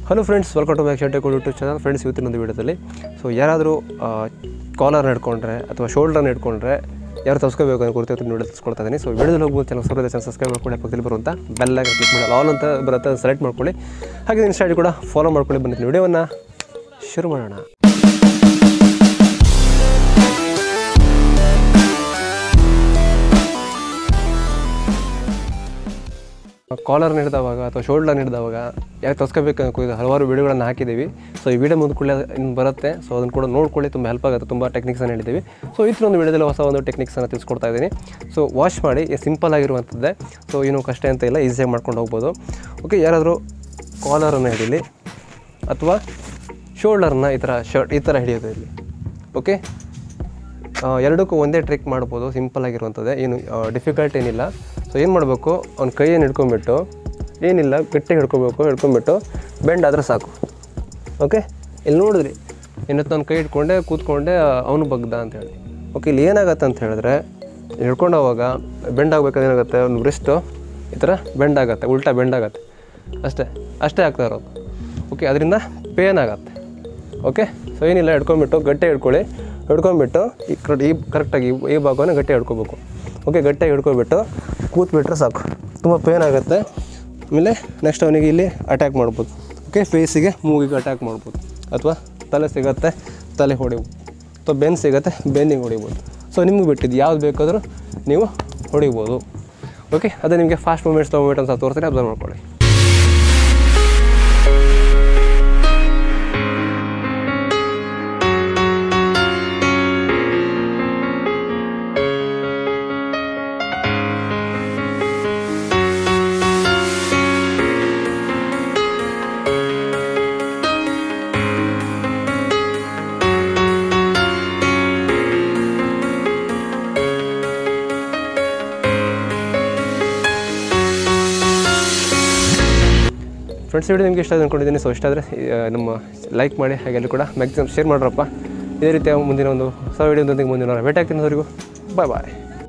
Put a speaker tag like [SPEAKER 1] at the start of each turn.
[SPEAKER 1] hello friends welcome to back ಶರ್ಟೆ YouTube channel friends ಇವತ್ತಿನ ಒಂದು ವಿಡಿಯೋದಲ್ಲಿ ಸೊ ಯಾರಾದರೂ ಕಾಲರ್ ಹಿಡ್ಕೊಂಡ್ರೆ ಅಥವಾ ಶೋಲ್ಡರ್ನ ಹಿಡ್ಕೊಂಡ್ರೆ ಯಾರು ತಪ್ಸ್ಕೋಬೇಕು ಅಂತ ಕುರಿತು ಇವತ್ತಿನ ವಿಡಿಯೋ ತರಿಸ್ಕೊಳ್ತಾ ಇದ್ದೀನಿ ಸೊ ವಿಡಿಯೋದಲ್ಲಿ ಹೋಗ್ಬೋದು ಚಾನಲ್ ಸರ್ ಚಾನಲ್ ಸಬ್ಸ್ಕ್ರೈಬ್ ಮಾಡ್ಕೊಳ್ಳಿ ಪಕ್ಕದಲ್ಲಿ ಬರುವಂಥ ಬೆಲ್ಲಾಗ ಕ್ಲಿಕ್ ಮಾಡಿ ಆಲ್ ಅಂತ ಬರುತ್ತೆ ಸೆಲೆಕ್ಟ್ ಮಾಡ್ಕೊಳ್ಳಿ ಹಾಗೆ ಇನ್ಸ್ಟಾ ಐಡಿ ಕೂಡ ಫಾಲೋ ಮಾಡ್ಕೊಳ್ಳಿ ಬಂದಿದ್ದೀನಿ ವಿಡಿಯೋವನ್ನು ಶುರು ಮಾಡೋಣ ಕಾಲರ್ ಹಿಡಿದವಾಗ ಅಥವಾ ಶೋಲ್ಡರ್ ಹಿಡಿದವಾಗ ಯಾಕೆ ತಸ್ಕೋಬೇಕು ಅನ್ಕೊಂಡಿದ್ದು ಹಲವಾರು ವಿಡಿಯೋಗಳನ್ನು ಹಾಕಿದ್ದೀವಿ ಸೊ ಈ ವಿಡಿಯೋ ಮುಂದ್ಕೊಳ್ಳಿ ಇನ್ನು ಬರುತ್ತೆ ಸೊ ಅದನ್ನು ಕೂಡ ನೋಡ್ಕೊಳ್ಳಿ ತುಂಬ ಹೆಲ್ಪ್ ಆಗುತ್ತೆ ತುಂಬ ಟೆಕ್ನಿಕ್ಸನ್ನು ಹೇಳಿದ್ದೀವಿ ಸೊ ಒಂದು ವಿಡಿಯೋದಲ್ಲಿ ಹೊಸ ಒಂದು ಟೆಕ್ನಿಕ್ಸನ್ನು ತಿಳಿಸ್ಕೊಡ್ತಾ ಇದ್ದೀನಿ ಸೊ ವಾಶ್ ಮಾಡಿ ಸಿಂಪಲ್ ಆಗಿರುವಂಥದ್ದೇ ಸೊ ಏನು ಕಷ್ಟ ಅಂತ ಇಲ್ಲ ಈಸಿಯಾಗಿ ಮಾಡ್ಕೊಂಡು ಹೋಗ್ಬೋದು ಓಕೆ ಯಾರಾದರೂ ಕಾಲರನ್ನು ಹಿಡೀಲಿ ಅಥವಾ ಶೋಲ್ಡರ್ನ ಈ ಥರ ಶರ್ಟ್ ಈ ಥರ ಹಿಡಿಯೋದು ಇಲ್ಲಿ ಓಕೆ ಆ, ಎರಡಕ್ಕೂ ಒಂದೇ ಟ್ರಿಕ್ ಮಾಡ್ಬೋದು ಸಿಂಪಲ್ ಆಗಿರುವಂಥದ್ದೇ ಏನು ಡಿಫಿಕಲ್ಟ್ ಏನಿಲ್ಲ ಸೊ ಏನು ಮಾಡಬೇಕು ಅವ್ನ ಕೈಯನ್ನು ಹಿಡ್ಕೊಂಬಿಟ್ಟು ಏನಿಲ್ಲ ಗಟ್ಟಿಗೆ ಹಿಡ್ಕೊಬೇಕು ಹಿಡ್ಕೊಂಬಿಟ್ಟು ಬೆಂಡ್ ಆದರೆ ಸಾಕು ಓಕೆ ಇಲ್ಲಿ ನೋಡಿದ್ರಿ ಇನ್ನೊತ್ತು ನನ್ನ ಕೈ ಹಿಡ್ಕೊಂಡೆ ಕೂತ್ಕೊಂಡೆ ಅವನು ಬಗ್ದ ಅಂತೇಳಿ ಓಕೆ ಇಲ್ಲಿ ಏನಾಗತ್ತೆ ಅಂತ ಹೇಳಿದ್ರೆ ಹಿಡ್ಕೊಂಡು ಹೋವಾಗ ಬೆಂಡ್ ಆಗ್ಬೇಕಾದ್ರೆ ಏನಾಗುತ್ತೆ ಅವ್ನು ಬ್ರಿಸ್ಟು ಈ ಥರ ಬೆಂಡ್ ಆಗುತ್ತೆ ಉಲ್ಟಾ ಬೆಂಡ್ ಆಗುತ್ತೆ ಅಷ್ಟೇ ಅಷ್ಟೇ ಆಗ್ತಾ ಇರೋದು ಓಕೆ ಅದರಿಂದ ಪೇನ್ ಆಗತ್ತೆ ಓಕೆ ಸೊ ಏನಿಲ್ಲ ಹಿಡ್ಕೊಂಬಿಟ್ಟು ಗಟ್ಟಿ ಹಿಡ್ಕೊಳ್ಳಿ ಹಿಡ್ಕೊಂಬಿಟ್ಟು ಈ ಕರೆಕ್ಟ್ ಈ ಕರೆಕ್ಟಾಗಿ ಈ- ಈ ಭಾಗವನ್ನು ಗಟ್ಟಿ ಹಿಡ್ಕೊಬೇಕು ಓಕೆ ಗಟ್ಟಿಯಾಗಿ ಹಿಡ್ಕೊಬಿಟ್ಟು ಕೂತ್ಬಿಟ್ರೆ ಸಾಕು ತುಂಬ ಪೇನ್ ಆಗುತ್ತೆ ಆಮೇಲೆ ನೆಕ್ಸ್ಟ್ ಅವನಿಗೆ ಇಲ್ಲಿ ಅಟ್ಯಾಕ್ ಮಾಡ್ಬೋದು ಓಕೆ ಫೇಸಿಗೆ ಮೂಗಿಗೆ ಅಟ್ಯಾಕ್ ಮಾಡ್ಬೋದು ಅಥವಾ ತಲೆ ಸಿಗತ್ತೆ ತಲೆ ಹೊಡಿಬೋದು ಅಥವಾ ಬೆನ್ ಸಿಗತ್ತೆ ಬೆನ್ನಿಗೆ ಹೊಡಿಬೋದು ಸೊ ನಿಮ್ಗೆ ಬಿಟ್ಟಿದ್ದು ಯಾವ್ದು ಬೇಕಾದರೂ ನೀವು ಹೊಡಿಬೋದು ಓಕೆ ಅದೇ ನಿಮಗೆ ಫಾಸ್ಟ್ ಮೂಮೆಂಟ್ಸ್ ತೊಗೊಂಬಿಟ್ಟು ಒಂದು ಸ್ವಲ್ಪ ತೋರಿಸ್ತಾರೆ ಅಬ್ಸರ್ವ್ ಮಾಡ್ಕೊಳ್ಳಿ ಫ್ರೆಂಡ್ಸ್ ವಿಡಿಯೋ ನಿಮಗೆ ಇಷ್ಟ ಆಗಿದೆ ಅಂದ್ಕೊಂಡಿದ್ದೀನಿ ಸೊ ಇಷ್ಟ ಆದರೆ ನಮ್ಮ ಲೈಕ್ ಮಾಡಿ ಹಾಗೆ ಅಲ್ಲಿ ಕೂಡ ಮ್ಯಾಕ್ಸಿಮಮ್ ಶೇರ್ ಮಾಡ್ರಪ್ಪ ಇದೇ ರೀತಿಯ ಮುಂದಿನ ಒಂದು ಹೊಸ ವಿಡಿಯೋದೊಂದಿಗೆ ಮುಂದಿನ ವಾರ ಭೇಟಿ ಆಗ್ತೀನಿ ಅವರಿಗೂ ಬಾಯ್ ಬಾಯ್